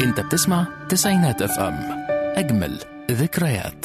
انت بتسمع تسعينات اف ام اجمل ذكريات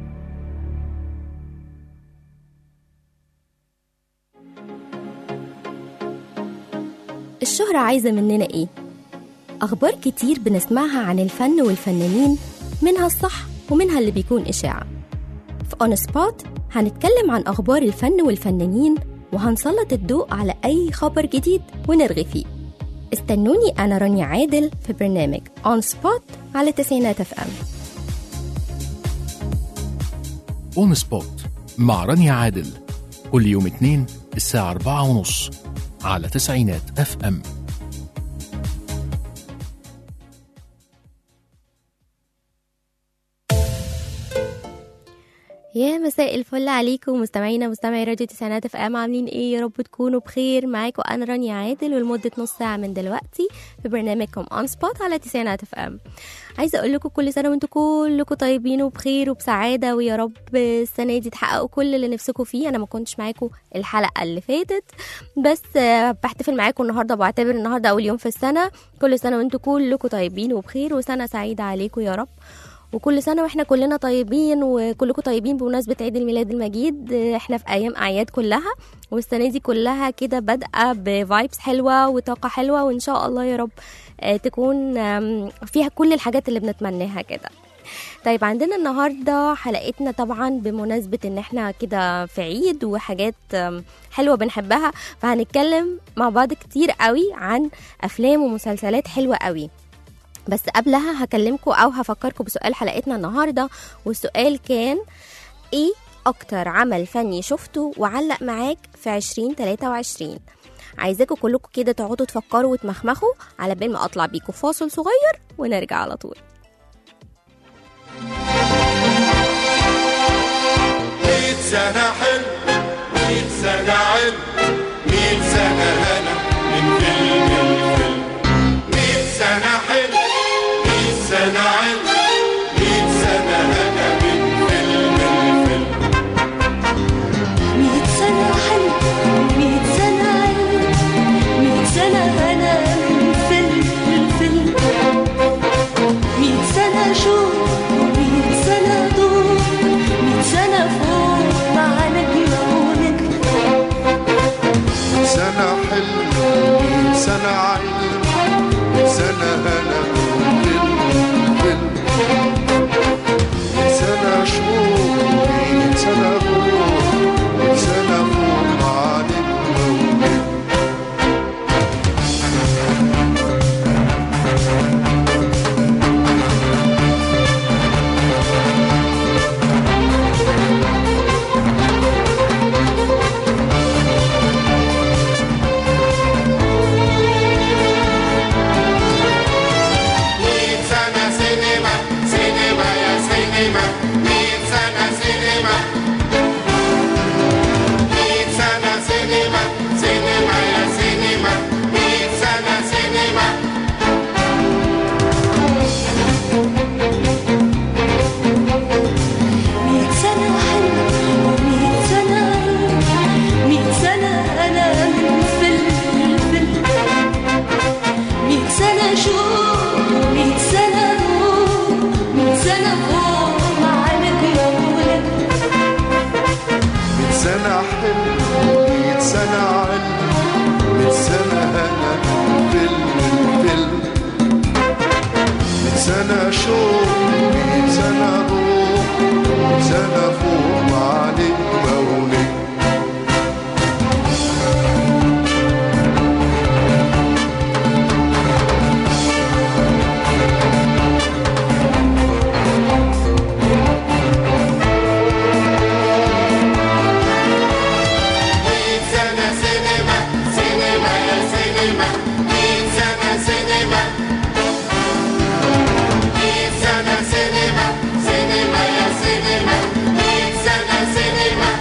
الشهرة عايزة مننا إيه؟ أخبار كتير بنسمعها عن الفن والفنانين منها الصح ومنها اللي بيكون إشاعة في أون سبوت هنتكلم عن أخبار الفن والفنانين وهنسلط الضوء على أي خبر جديد ونرغي فيه استنوني أنا رانيا عادل في برنامج أون سبوت على تسعينات اف ام اون سبوت مع رانيا عادل كل يوم اثنين الساعة أربعة ونص على تسعينات اف ام يا مساء الفل عليكم مستمعينا مستمعي راديو تسعينات اف ام عاملين ايه يا رب تكونوا بخير معاكم انا رانيا عادل ولمده نص ساعه من دلوقتي في برنامجكم اون سبوت على تسعينات اف ام عايزه اقول لكم كل سنه وانتم كلكم طيبين وبخير وبسعاده ويا رب السنه دي تحققوا كل اللي نفسكم فيه انا ما كنتش معاكم الحلقه اللي فاتت بس آه، بحتفل معاكم النهارده بعتبر النهارده اول يوم في السنه كل سنه وانتم كلكم طيبين وبخير وسنه سعيده عليكم يا رب وكل سنة واحنا كلنا طيبين وكلكم طيبين بمناسبة عيد الميلاد المجيد احنا في أيام أعياد كلها والسنة دي كلها كده بادئة بفايبس حلوة وطاقة حلوة وإن شاء الله يا رب آه، تكون آم، فيها كل الحاجات اللي بنتمناها كده طيب عندنا النهاردة حلقتنا طبعا بمناسبة ان احنا كده في عيد وحاجات آم، حلوة بنحبها فهنتكلم مع بعض كتير قوي عن أفلام ومسلسلات حلوة قوي بس قبلها هكلمكم او هفكركم بسؤال حلقتنا النهارده والسؤال كان ايه اكتر عمل فني شفته وعلق معاك في 2023 عايزاكم كلكم كده تقعدوا تفكروا وتمخمخوا على بال ما اطلع بيكم فاصل صغير ونرجع على طول مية سنة حلم مية سنة علم مية سنة هنا من فيلم الفيلم مية سنة حلم مية سنة علم مية سنة هنا من فيلم الفيلم مية سنة حلم مية سنة علم مية سنة هنا من فيلم الفيلم مية سنة شوق ومية سنة ضوء مية سنة فوق مع نجمة ونجم سنة حلم مية سنة علم مية سنة هنا من فيلم الفيلم مية سنة شهور مية سنة روح مية سنة فوق مع نجمة ونجم مية سنة سينما سينما يا سينما مية سنة سينما مية سنة سينما سينما يا سينما مية سنة سينما مية سنة حلم ومية سنة علم مية سنة أنا من فيلم الفيلم مية سنة شوق ومية سنة نور مية سنة فوق مع نجمة ونجم مية سنة حلم مية سنة علم مية سنة هنا فيلم الفيلم مية سنة شوق مية سنة روح مية سنة فوق مع نجمة ونجم مية سنة سينما سينما يا سينما مية سنة سينما مية سنة سينما سينما يا سينما مية سنة سينما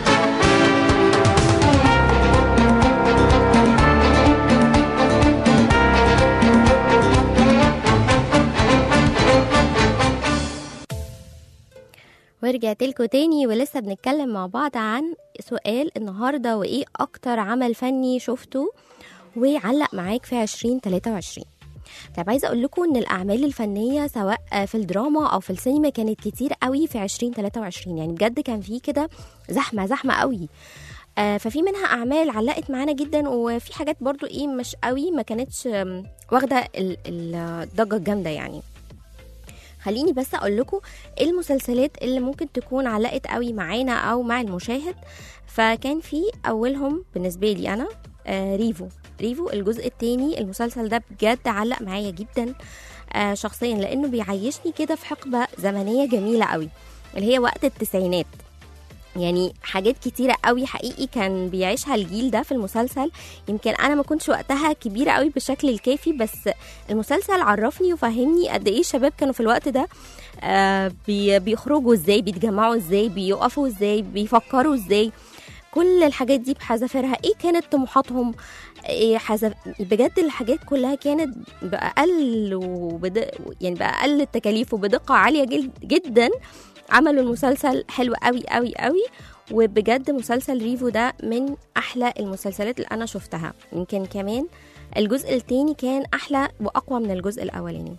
ورجعت لكم تاني ولسه بنتكلم مع بعض عن سؤال النهارده وايه اكتر عمل فني شفته وعلق معاك في 2023 طب عايزه اقول لكم ان الاعمال الفنيه سواء في الدراما او في السينما كانت كتير قوي في 2023 يعني بجد كان في كده زحمه زحمه قوي آه، ففي منها اعمال علقت معانا جدا وفي حاجات برضو ايه مش قوي ما كانتش آم، واخده ال- ال- الضجه الجامده يعني خليني بس اقول لكم ايه المسلسلات اللي ممكن تكون علقت قوي معانا او مع المشاهد فكان في اولهم بالنسبه لي انا آه ريفو ريفو الجزء الثاني المسلسل ده بجد علق معايا جدا آه شخصيا لانه بيعيشني كده في حقبه زمنيه جميله قوي اللي هي وقت التسعينات يعني حاجات كتيرة قوي حقيقي كان بيعيشها الجيل ده في المسلسل يمكن أنا ما كنتش وقتها كبيرة قوي بالشكل الكافي بس المسلسل عرفني وفهمني قد إيه الشباب كانوا في الوقت ده آه بي بيخرجوا إزاي بيتجمعوا إزاي بيقفوا إزاي بيفكروا إزاي كل الحاجات دي بحذافيرها ايه كانت طموحاتهم إيه حذف بجد الحاجات كلها كانت باقل وبد... يعني باقل التكاليف وبدقه عاليه جل- جدا عملوا المسلسل حلو قوي قوي قوي وبجد مسلسل ريفو ده من احلى المسلسلات اللي انا شفتها يمكن كمان الجزء التاني كان احلى واقوى من الجزء الاولاني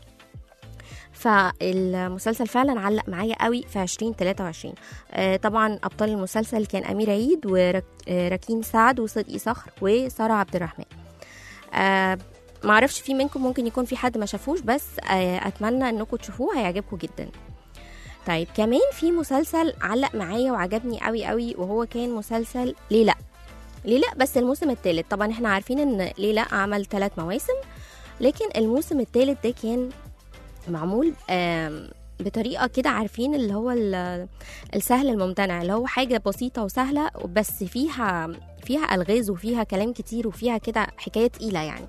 فالمسلسل فعلا علق معايا قوي في 2023 آه طبعا ابطال المسلسل كان امير عيد وركين سعد وصدقي صخر وساره عبد الرحمن آه معرفش في منكم ممكن يكون في حد ما شافوش بس آه اتمنى انكم تشوفوه هيعجبكم جدا طيب كمان في مسلسل علق معايا وعجبني قوي قوي وهو كان مسلسل ليه لا ليه لا بس الموسم الثالث طبعا احنا عارفين ان ليه لا عمل ثلاث مواسم لكن الموسم الثالث ده كان معمول آم، بطريقه كده عارفين اللي هو ال- السهل الممتنع اللي هو حاجه بسيطه وسهله بس فيها فيها الغاز وفيها كلام كتير وفيها كده حكايه تقيله يعني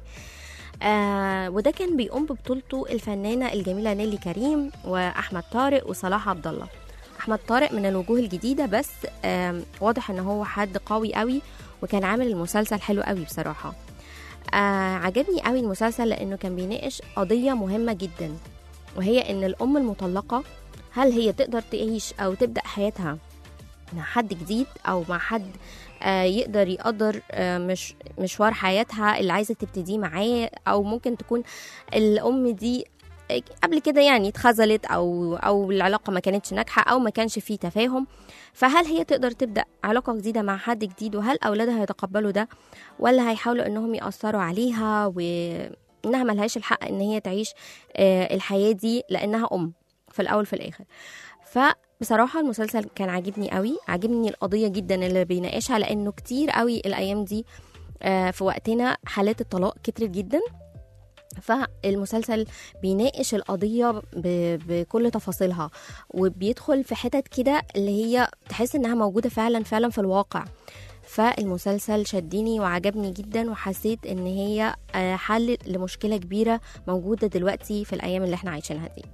آه وده كان بيقوم ببطولته الفنانه الجميله نيلي كريم واحمد طارق وصلاح عبد الله احمد طارق من الوجوه الجديده بس آم، واضح ان هو حد قوي قوي وكان عامل المسلسل حلو قوي بصراحه آه عجبني قوي المسلسل لانه كان بيناقش قضيه مهمه جدا وهي ان الام المطلقه هل هي تقدر تعيش او تبدا حياتها مع حد جديد او مع حد آه، يقدر يقدر آه، مش مشوار حياتها اللي عايزه تبتديه معاه او ممكن تكون الام دي قبل كده يعني اتخذلت او او العلاقه ما كانتش ناجحه او ما كانش فيه تفاهم فهل هي تقدر تبدا علاقه جديده مع حد جديد وهل اولادها هيتقبلوا ده ولا هيحاولوا انهم ياثروا عليها وانها ملهاش الحق ان هي تعيش آه، الحياه دي لانها ام في الاول في الاخر فبصراحه المسلسل كان عاجبني قوي عاجبني القضيه جدا اللي بيناقشها لانه كتير قوي الايام دي آه، في وقتنا حالات الطلاق كترت جدا فالمسلسل بيناقش القضية ب- بكل تفاصيلها وبيدخل في حتت كده اللي هي تحس انها موجودة فعلا فعلا في الواقع فالمسلسل شدني وعجبني جدا وحسيت ان هي آه، حل لمشكلة كبيرة موجودة دلوقتي في الايام اللي احنا عايشينها دي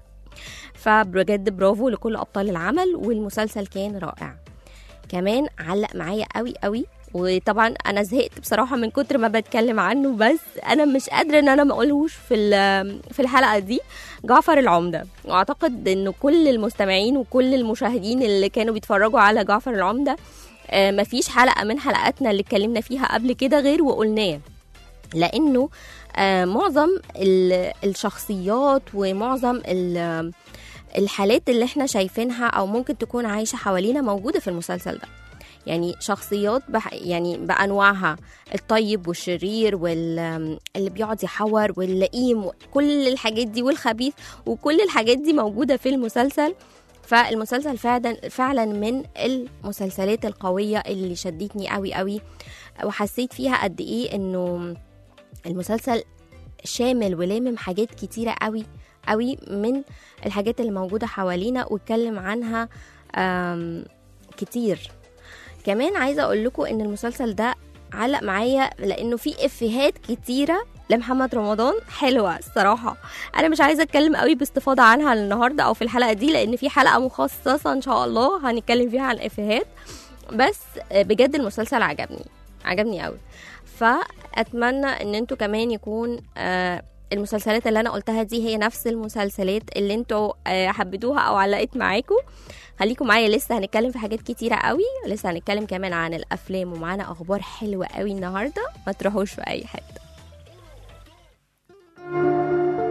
فبجد برافو لكل ابطال العمل والمسلسل كان رائع كمان علق معايا قوي قوي وطبعا انا زهقت بصراحه من كتر ما بتكلم عنه بس انا مش قادره ان انا ما اقولهوش في ال- في الحلقه دي جعفر العمده واعتقد ان كل المستمعين وكل المشاهدين اللي كانوا بيتفرجوا على جعفر العمده آه، مفيش حلقه من حلقاتنا اللي اتكلمنا فيها قبل كده غير وقلناه لانه آه، معظم ال- الشخصيات ومعظم ال- الحالات اللي احنا شايفينها او ممكن تكون عايشه حوالينا موجوده في المسلسل ده يعني شخصيات بح يعني بانواعها الطيب والشرير واللي بيقعد يحور واللئيم كل الحاجات دي والخبيث وكل الحاجات دي موجوده في المسلسل فالمسلسل فعلا فعلا من المسلسلات القويه اللي شدتني قوي قوي وحسيت فيها قد ايه انه المسلسل شامل ولامم حاجات كتيره قوي قوي من الحاجات اللي موجوده حوالينا واتكلم عنها آم، كتير كمان عايزه اقول لكم ان المسلسل ده علق معايا لانه في افيهات كتيره لمحمد رمضان حلوه الصراحه انا مش عايزه اتكلم قوي باستفاضه عنها النهارده او في الحلقه دي لان في حلقه مخصصه ان شاء الله هنتكلم فيها عن الافيهات بس بجد المسلسل عجبني عجبني قوي فاتمنى ان انتوا كمان يكون آه، المسلسلات اللي انا قلتها دي هي نفس المسلسلات اللي انتوا آه، حبيتوها او علقت معاكم خليكم معايا لسه هنتكلم في حاجات كتيرة قوي لسه هنتكلم كمان عن الأفلام ومعانا أخبار حلوة قوي النهاردة ما تروحوش في أي حتة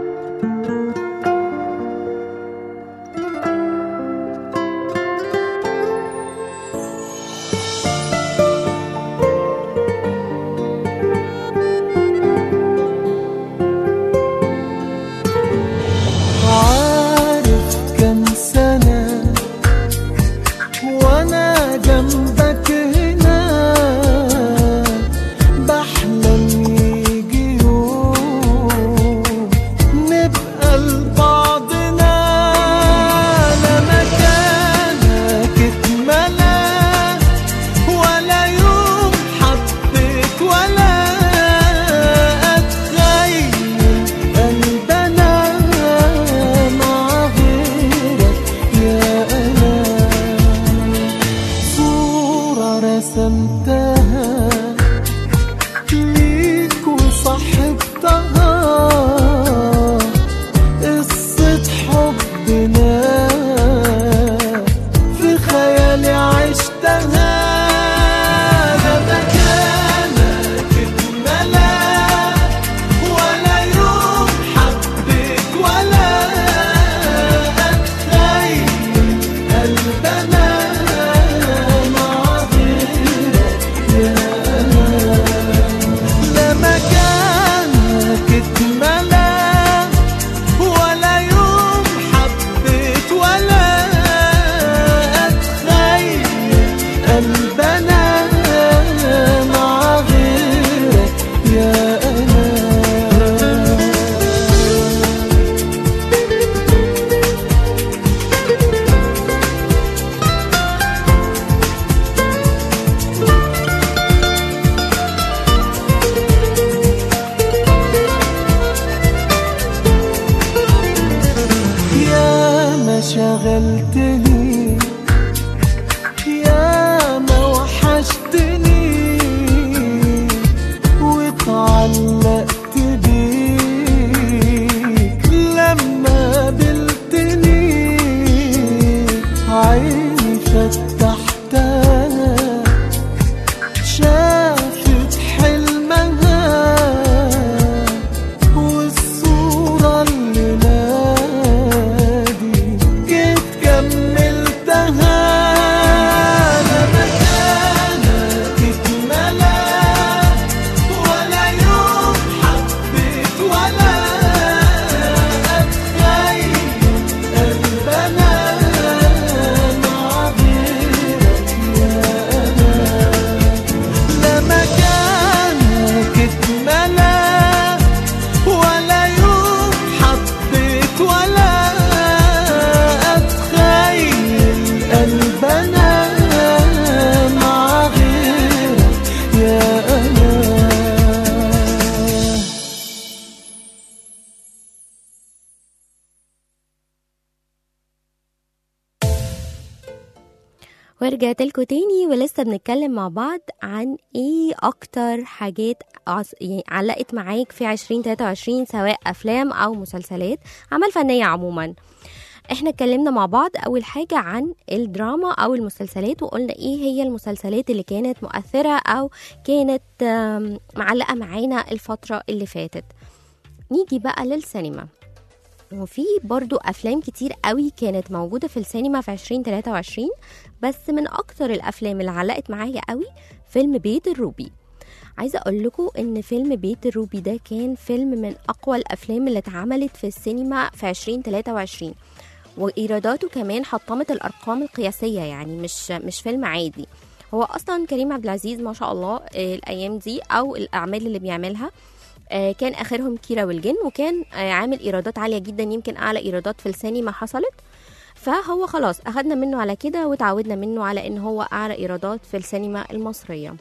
ورجعت لكم تاني ولسه بنتكلم مع بعض عن ايه اكتر حاجات عص- يعني علقت معاك في 2023 سواء افلام او مسلسلات اعمال فنيه عموما احنا اتكلمنا مع بعض اول حاجه عن الدراما او المسلسلات وقلنا ايه هي المسلسلات اللي كانت مؤثره او كانت آم، معلقه معانا الفتره اللي فاتت نيجي بقى للسينما وفي برضو أفلام كتير قوي كانت موجودة في السينما في 2023 بس من أكتر الأفلام اللي علقت معايا قوي فيلم بيت الروبي عايزة أقول لكم إن فيلم بيت الروبي ده كان فيلم من أقوى الأفلام اللي اتعملت في السينما في 2023 وإيراداته كمان حطمت الأرقام القياسية يعني مش مش فيلم عادي هو أصلا كريم عبد العزيز ما شاء الله آه، الأيام دي أو الأعمال اللي بيعملها آه، كان اخرهم كيرة والجن وكان آه، عامل ايرادات عاليه جدا يمكن اعلى ايرادات في السينما حصلت فهو خلاص اخدنا منه على كده وتعودنا منه على ان هو اعلى ايرادات في السينما المصريه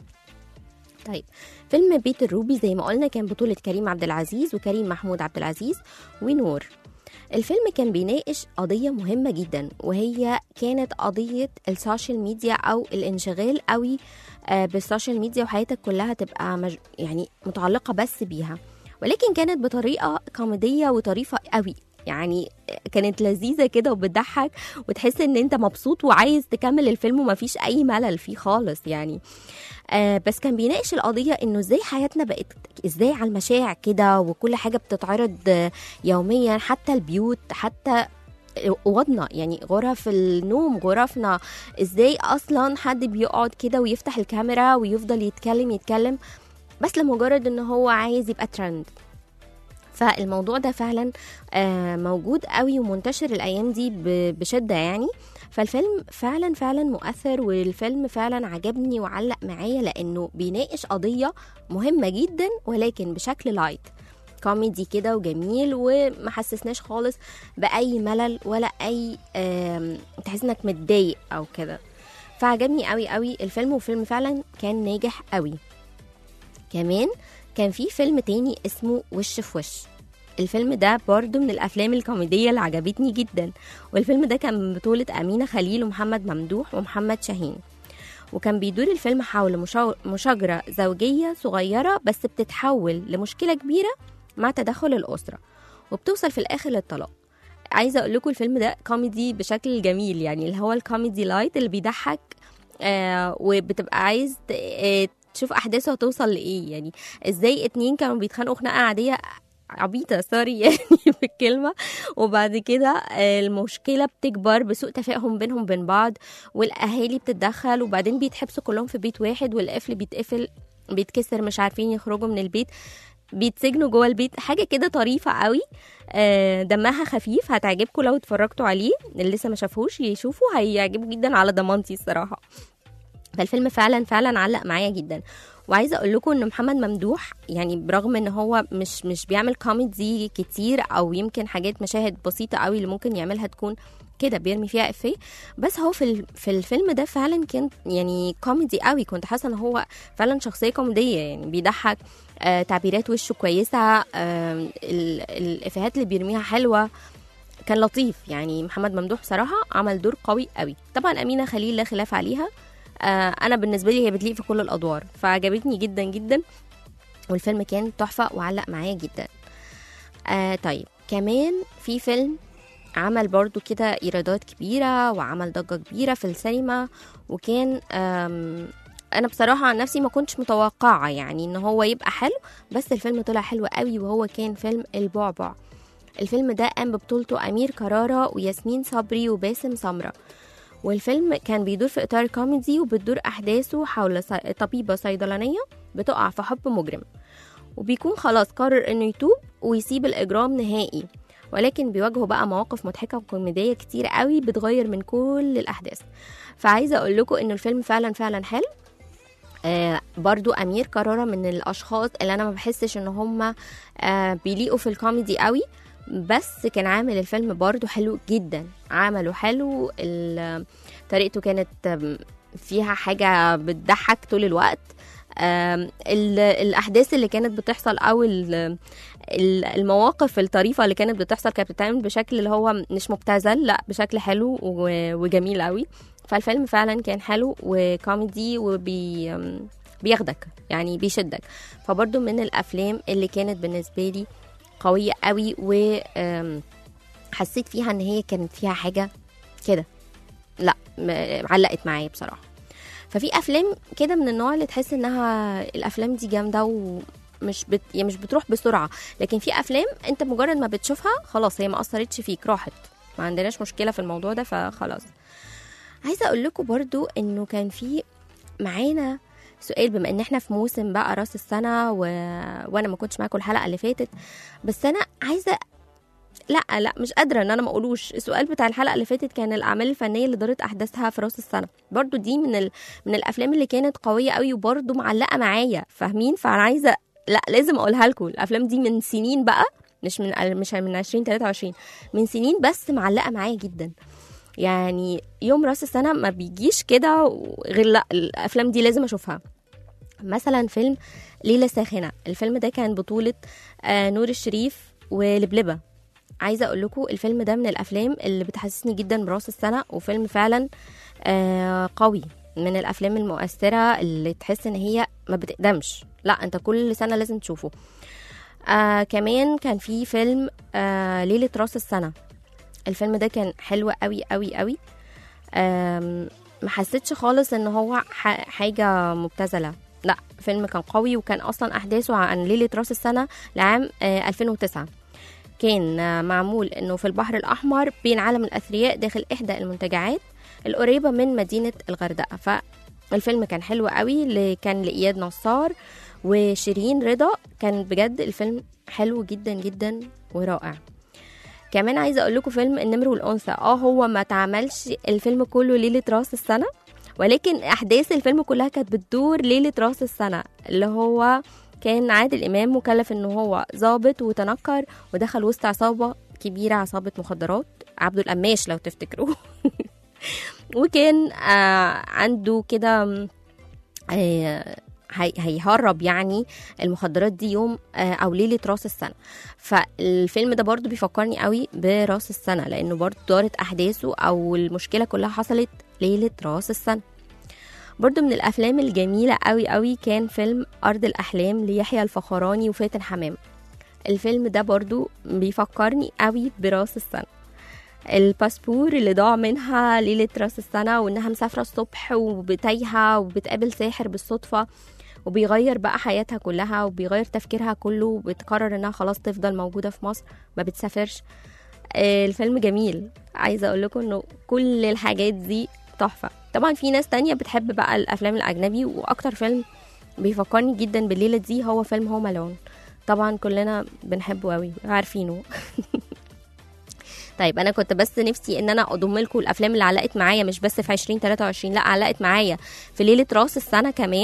طيب فيلم بيت الروبي زي ما قلنا كان بطولة كريم عبد العزيز وكريم محمود عبد العزيز ونور الفيلم كان بيناقش قضية مهمة جدا وهي كانت قضية السوشيال ميديا أو الانشغال قوي آه، بالسوشيال ميديا وحياتك كلها تبقى مج... يعني متعلقة بس بيها ولكن كانت بطريقة كوميدية وطريفة قوي يعني كانت لذيذة كده وبتضحك وتحس ان انت مبسوط وعايز تكمل الفيلم ومفيش اي ملل فيه خالص يعني آه بس كان بيناقش القضية انه ازاي حياتنا بقت ازاي على المشاع كده وكل حاجة بتتعرض آه، يوميا حتى البيوت حتى اوضنا يعني غرف النوم غرفنا ازاي اصلا حد بيقعد كده ويفتح الكاميرا ويفضل يتكلم يتكلم بس لمجرد ان هو عايز يبقى ترند فالموضوع ده فعلا آه، موجود قوي ومنتشر الايام دي ب- بشده يعني فالفيلم فعلا فعلا مؤثر والفيلم فعلا عجبني وعلق معايا لانه بيناقش قضيه مهمه جدا ولكن بشكل لايت كوميدي كده وجميل وما حسسناش خالص باي ملل ولا اي آم، تحس انك متضايق او كده فعجبني قوي قوي الفيلم وفيلم فعلا كان ناجح قوي كمان كان في فيلم تاني اسمه وش في وش الفيلم ده برضو من الافلام الكوميديه اللي عجبتني جدا والفيلم ده كان من بطوله امينه خليل ومحمد ممدوح ومحمد شاهين وكان بيدور الفيلم حول مشا- مشاجره زوجيه صغيره بس بتتحول لمشكله كبيره مع تدخل الاسره وبتوصل في الاخر للطلاق عايزه اقول لكم الفيلم ده كوميدي بشكل جميل يعني اللي هو الكوميدي لايت اللي بيضحك آه وبتبقى عايز ت- آه تشوف احداثه هتوصل لايه يعني ازاي اتنين كانوا بيتخانقوا خناقه عاديه عبيطه سوري يعني في الكلمه وبعد كده آه، المشكله بتكبر بسوء تفاهم بينهم وبين بعض والاهالي بتتدخل وبعدين بيتحبسوا كلهم في بيت واحد والقفل بيتقفل بيتكسر مش عارفين يخرجوا من البيت بيتسجنوا جوه البيت حاجه كده طريفه قوي آه، دمها خفيف هتعجبكم لو اتفرجتوا عليه اللي لسه ما شافوش يشوفوا هيعجبوا جدا على ضمانتي الصراحه فالفيلم فعلا فعلا علق معايا جدا وعايزه اقول لكم ان محمد ممدوح يعني برغم ان هو مش مش بيعمل كوميدي كتير او يمكن حاجات مشاهد بسيطه قوي اللي ممكن يعملها تكون كده بيرمي فيها افيه بس هو في ال- في الفيلم ده فعلا كان يعني كوميدي قوي كنت حاسه ان هو فعلا شخصيه كوميديه يعني بيضحك آه تعبيرات وشه كويسه آه ال- الافيهات اللي بيرميها حلوه كان لطيف يعني محمد ممدوح بصراحه عمل دور قوي قوي طبعا امينه خليل لا خلاف عليها آه انا بالنسبه لي هي بتليق في كل الادوار فعجبتني جدا جدا والفيلم كان تحفه وعلق معايا جدا آه طيب كمان في فيلم عمل برضو كده ايرادات كبيره وعمل ضجه كبيره في السينما وكان آم انا بصراحه عن نفسي ما كنتش متوقعه يعني ان هو يبقى حلو بس الفيلم طلع حلو قوي وهو كان فيلم البعبع الفيلم ده قام ببطولته امير كرارة وياسمين صبري وباسم سمره والفيلم كان بيدور في اطار كوميدي وبتدور احداثه حول صي- طبيبه صيدلانيه بتقع في حب مجرم وبيكون خلاص قرر انه يتوب ويسيب الاجرام نهائي ولكن بيواجهه بقى مواقف مضحكه وكوميديه كتير قوي بتغير من كل الاحداث فعايزه اقول لكم انه الفيلم فعلا فعلا حلو آه برضو امير كرارة من الاشخاص اللي انا ما بحسش ان هم آه بيليقوا في الكوميدي قوي بس كان عامل الفيلم برضو حلو جدا عمله حلو ال- طريقته كانت آم، فيها حاجة بتضحك طول الوقت آم، ال- الأحداث اللي كانت بتحصل أو ال- ال- المواقف الطريفة اللي كانت بتحصل كانت بتتعمل بشكل اللي هو مش مبتذل لا بشكل حلو و- وجميل قوي فالفيلم فعلا كان حلو وكوميدي وبي أم، بياخدك يعني بيشدك فبرضو من الافلام اللي كانت بالنسبه لي قويه قوي و أم، حسيت فيها ان هي كانت فيها حاجه كده لا م- علقت معايا بصراحه ففي افلام كده من النوع اللي تحس انها الافلام دي جامده ومش بت... يعني مش بتروح بسرعه لكن في افلام انت مجرد ما بتشوفها خلاص هي ما اثرتش فيك راحت ما عندناش مشكله في الموضوع ده فخلاص عايزه اقول لكم برضو انه كان في معانا سؤال بما ان احنا في موسم بقى راس السنه و... وانا ما كنتش معاكم الحلقه اللي فاتت بس انا عايزه لا لا مش قادره ان انا ما اقولوش السؤال بتاع الحلقه اللي فاتت كان الاعمال الفنيه اللي دارت احداثها في راس السنه برضو دي من ال... من الافلام اللي كانت قويه قوي وبرضو معلقه معايا فاهمين فانا عايزه لا لازم اقولها لكم الافلام دي من سنين بقى مش من مش من 20 23 من سنين بس معلقه معايا جدا يعني يوم راس السنه ما بيجيش كده غير لا الافلام دي لازم اشوفها مثلا فيلم ليلة ساخنة الفيلم ده كان بطولة آه، نور الشريف ولبلبة عايزة أقول لكم الفيلم ده من الأفلام اللي بتحسسني جدا براس السنة وفيلم فعلا آه، قوي من الأفلام المؤثرة اللي تحس إن هي ما بتقدمش لا أنت كل سنة لازم تشوفه آه كمان كان في فيلم آه ليلة راس السنة الفيلم ده كان حلو قوي قوي قوي آم، ما حسيتش خالص ان هو ح- حاجة مبتذلة لا فيلم كان قوي وكان اصلا احداثه عن ليلة راس السنة لعام آه 2009 كان آه، معمول انه في البحر الاحمر بين عالم الاثرياء داخل احدى المنتجعات القريبة من مدينة الغردقة فالفيلم كان حلو قوي اللي كان لإياد نصار وشيرين رضا كان بجد الفيلم حلو جدا جدا ورائع كمان عايزه اقول لكم فيلم النمر والانثى اه هو ما اتعملش الفيلم كله ليله راس السنه ولكن احداث الفيلم كلها كانت بتدور ليله راس السنه اللي هو كان عادل امام مكلف ان هو ضابط وتنكر ودخل وسط عصابه كبيره عصابه مخدرات عبده القماش لو تفتكروه وكان آه عنده كده م، آه هي- هيهرب يعني المخدرات دي يوم آه، او ليله راس السنه فالفيلم ده برضو بيفكرني قوي براس السنه لانه برضو دارت احداثه او المشكله كلها حصلت ليله راس السنه برضو من الافلام الجميله قوي قوي كان فيلم ارض الاحلام ليحيى الفخراني وفاتن حمام الفيلم ده برضو بيفكرني قوي براس السنه الباسبور اللي ضاع منها ليلة راس السنة وإنها مسافرة الصبح وبتايهة وبتقابل ساحر بالصدفة وبيغير بقى حياتها كلها وبيغير تفكيرها كله وبتقرر إنها خلاص تفضل موجودة في مصر ما بتسافرش آه، الفيلم جميل عايزة أقول لكم إنه كل الحاجات دي تحفة طبعا في ناس تانية بتحب بقى الأفلام الأجنبي وأكتر فيلم بيفكرني جدا بالليلة دي هو فيلم هوم ألون طبعا كلنا بنحبه قوي عارفينه طيب انا كنت بس نفسي ان انا اضم لكم الافلام اللي علقت معايا مش بس في 2023 لا علقت معايا في ليله راس السنه كمان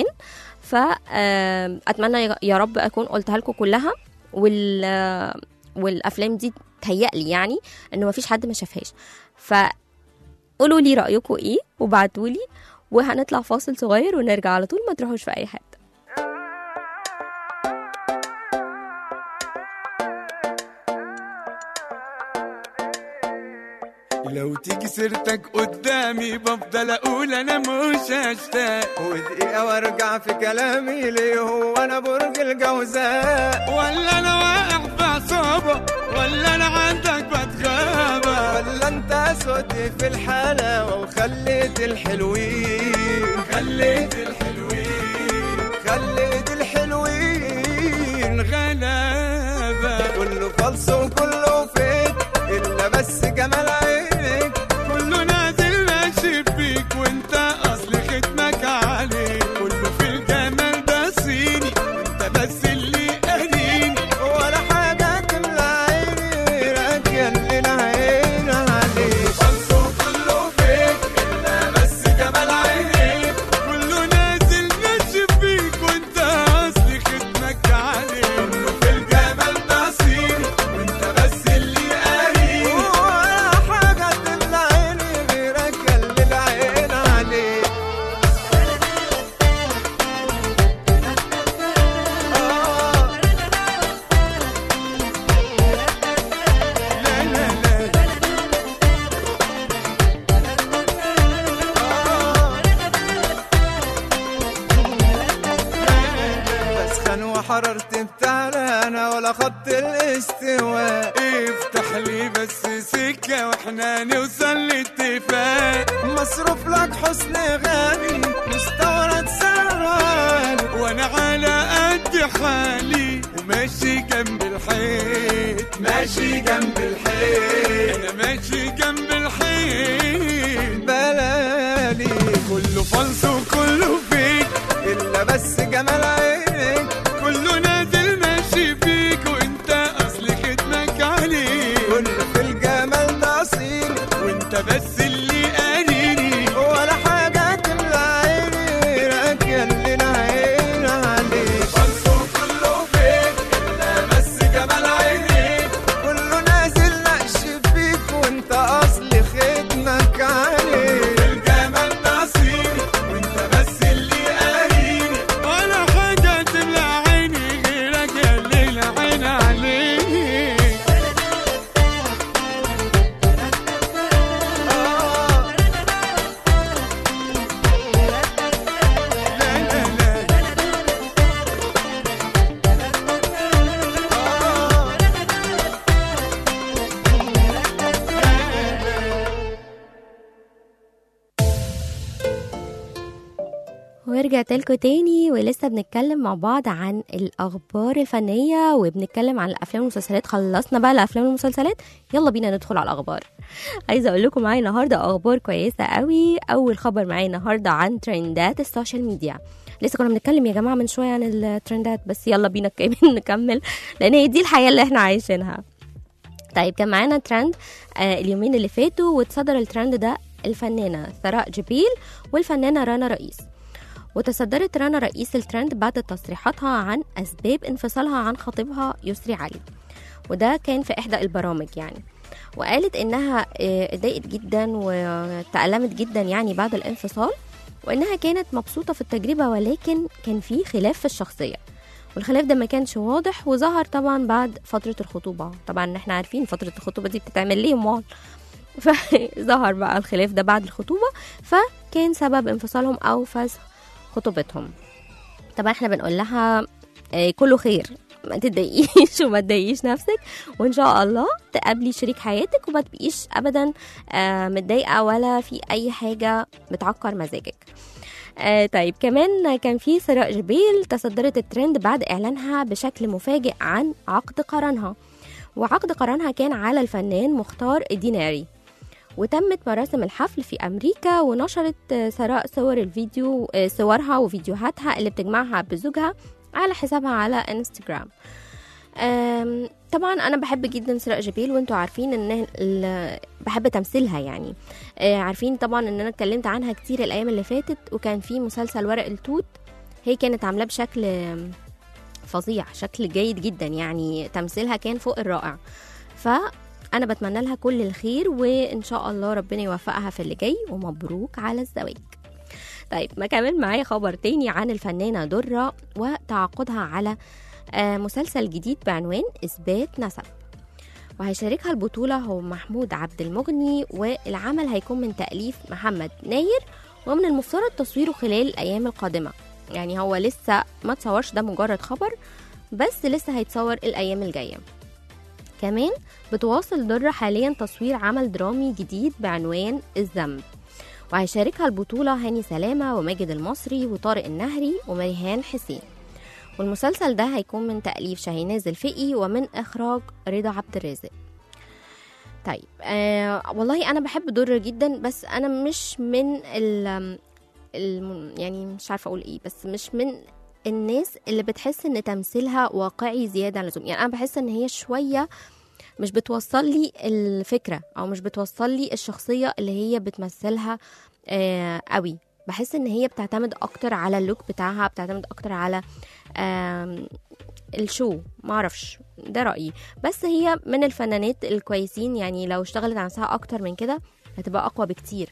فاتمنى يا رب اكون قلتها لكم كلها وال آه، والافلام دي تهيألي يعني انه مفيش حد ما شافهاش فقولوا لي رايكم ايه وبعتوا لي وهنطلع فاصل صغير ونرجع على طول ما تروحوش في اي حته لو تيجي سيرتك قدامي بفضل اقول انا مش هشتاق ودقيقة وارجع في كلامي ليه هو انا برج الجوزاء ولا انا واقع في عصابة ولا انا عندك بتغابة ولا انت سودي في الحلاوة وخليت الحلوين خليت الحلوين خليت الحلوين غلابة كله فلس وكله فيك الا بس جمال عينك كله نازل ماشي فيك وانت اصل ختمك عليك كله في الجمال ده صيني وانت بس اللي قاريني ولا حاجة تملى عيني راكية اللي العين عليك فلس وكله فيك الا بس جمال عينك كله نازل ماشي فيك وانت اصل ختمك عليك في الجمال ده صيني وانت بس اللي قاري ولا ولا انا ولا خط الاستواء افتح لي بس سكة واحنا نوصل لاتفاق مصروف لك حسن غالي مستورد سهران وانا على قد حالي وماشي جنب الحيط ماشي جنب الحيط انا ماشي جنب الحيط بلالي كله فلس وكله فيك الا بس جمال عينك كله نازل ماشي فيك وانت اصل ختمك عليك كل في الجمال ده اصيل وانت بس اللي قاريني ولا حاجة تملى عيني راكن لنا عين عليك فلسو كله فيك الا بس جمال عينيك كله نازل نقش فيك وانت اصل ختمك عليك الجمال نصيبي وانت بس اللي قاريني ولا حاجة تملى عيني غيرك يا الليل عين عليك لا لا لا ورجعت لكم تاني ولسه بنتكلم مع بعض عن الأخبار الفنية وبنتكلم عن الأفلام والمسلسلات خلصنا بقى الأفلام والمسلسلات يلا بينا ندخل على الأخبار عايزة أقول لكم معايا النهاردة أخبار كويسة قوي أول خبر معايا النهاردة عن ترندات السوشيال ميديا لسه كنا بنتكلم يا جماعة من شوية عن الترندات بس يلا بينا كمان نكمل لأن هي دي الحياة اللي احنا عايشينها طيب كان معانا ترند آه اليومين اللي فاتوا واتصدر الترند ده الفنانة ثراء جبيل والفنانة رنا رئيس وتصدرت رنا رئيس الترند بعد تصريحاتها عن أسباب انفصالها عن خطيبها يسري علي وده كان في إحدى البرامج يعني وقالت إنها آه، اتضايقت جدا وتألمت جدا يعني بعد الانفصال وإنها كانت مبسوطة في التجربة ولكن كان في خلاف في الشخصية والخلاف ده ما كانش واضح وظهر طبعا بعد فترة الخطوبة طبعا احنا عارفين فترة الخطوبة دي بتتعمل ليه امال فظهر بقى الخلاف ده بعد الخطوبة فكان سبب انفصالهم أو فسخ خطوبتهم طبعا احنا بنقول لها آه، كله خير ما تتضايقيش وما تضايقيش نفسك وان شاء الله تقابلي شريك حياتك وما تبقيش ابدا آه، متضايقه ولا في اي حاجه بتعكر مزاجك آه طيب كمان كان في ثراء جبيل تصدرت الترند بعد اعلانها بشكل مفاجئ عن عقد قرانها وعقد قرانها كان على الفنان مختار الديناري وتمت مراسم الحفل في أمريكا ونشرت آه، ثراء صور الفيديو آه، صورها وفيديوهاتها اللي بتجمعها بزوجها على حسابها على انستجرام آم، طبعا انا بحب جدا ثراء جبيل وانتوا عارفين ان ال- بحب تمثيلها يعني آه، عارفين طبعا ان انا اتكلمت عنها كتير الايام اللي فاتت وكان في مسلسل ورق التوت هي كانت عاملاه بشكل آم، فظيع شكل جيد جدا يعني تمثيلها كان فوق الرائع فانا بتمنى لها كل الخير وان شاء الله ربنا يوفقها في اللي جاي ومبروك على الزواج طيب ما كمان معايا خبر تاني عن الفنانة درة وتعاقدها على آه، مسلسل جديد بعنوان إثبات نسب وهيشاركها البطولة هو محمود عبد المغني والعمل هيكون من تأليف محمد ناير ومن المفترض تصويره خلال الأيام القادمة يعني هو لسه ما تصورش ده مجرد خبر بس لسه هيتصور الأيام الجاية كمان بتواصل درة حاليا تصوير عمل درامي جديد بعنوان الذنب وهيشاركها البطولة هاني سلامة وماجد المصري وطارق النهري ومريهان حسين والمسلسل ده هيكون من تأليف شاهيناز الفقي ومن إخراج رضا عبد الرازق طيب آه والله أنا بحب درة جدا بس أنا مش من ال الم- يعني مش عارفة أقول إيه بس مش من الناس اللي بتحس إن تمثيلها واقعي زيادة عن اللزوم يعني أنا بحس إن هي شوية مش بتوصل لي الفكرة أو مش بتوصل لي الشخصية اللي هي بتمثلها آه قوي بحس ان هي بتعتمد اكتر على اللوك بتاعها بتعتمد اكتر على آم، الشو معرفش ده رأيي بس هي من الفنانات الكويسين يعني لو اشتغلت على نفسها اكتر من كده هتبقى اقوى بكتير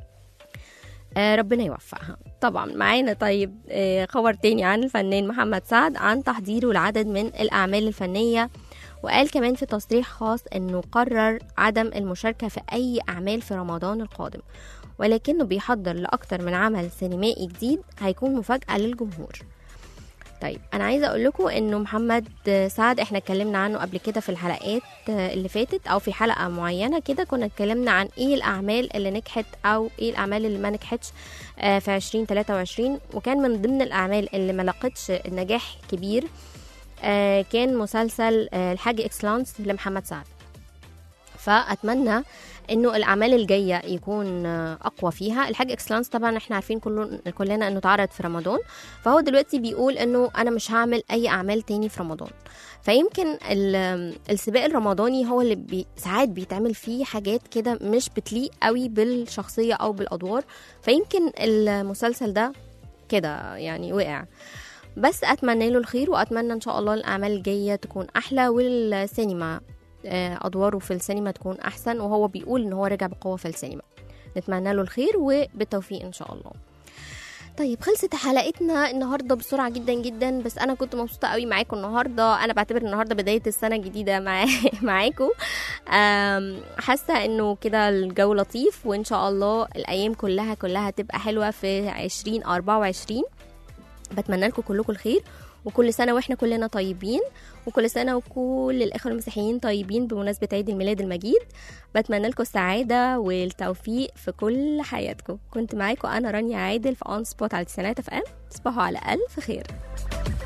آه ربنا يوفقها طبعا معانا طيب آه خبر تاني عن الفنان محمد سعد عن تحضيره لعدد من الأعمال الفنية وقال كمان في تصريح خاص انه قرر عدم المشاركة في اي اعمال في رمضان القادم ولكنه بيحضر لأكتر من عمل سينمائي جديد هيكون مفاجأة للجمهور طيب انا عايزه اقول لكم انه محمد سعد احنا اتكلمنا عنه قبل كده في الحلقات اللي فاتت او في حلقه معينه كده كنا اتكلمنا عن ايه الاعمال اللي نجحت او ايه الاعمال اللي ما نجحتش آه، في 2023 وكان من ضمن الاعمال اللي ما لقتش نجاح كبير آه، كان مسلسل آه، الحاج اكسلانس لمحمد سعد فاتمنى انه الاعمال الجايه يكون آه، اقوى فيها الحاج اكسلانس طبعا احنا عارفين كله كلنا انه اتعرض في رمضان فهو دلوقتي بيقول انه انا مش هعمل اي اعمال تاني في رمضان فيمكن ال- السباق الرمضاني هو اللي بي ساعات بيتعمل فيه حاجات كده مش بتليق قوي بالشخصيه او بالادوار فيمكن المسلسل ده كده يعني وقع بس اتمنى له الخير واتمنى ان شاء الله الاعمال الجايه تكون احلى والسينما آه، ادواره في السينما تكون احسن وهو بيقول ان هو رجع بقوه في السينما نتمنى له الخير وبالتوفيق ان شاء الله طيب خلصت حلقتنا النهارده بسرعه جدا جدا بس انا كنت مبسوطه قوي معاكم النهارده انا بعتبر النهارده بدايه السنه الجديده مع معاكم آم، حاسه انه كده الجو لطيف وان شاء الله الايام كلها كلها تبقى حلوه في 2024 بتمنى لكم كلكم الخير وكل سنه واحنا كلنا طيبين وكل سنه وكل الاخوه المسيحيين طيبين بمناسبه عيد الميلاد المجيد بتمنى لكم السعاده والتوفيق في كل حياتكم كنت معاكم انا رانيا عادل في اون سبوت على تسعينات اف ام تصبحوا على الف خير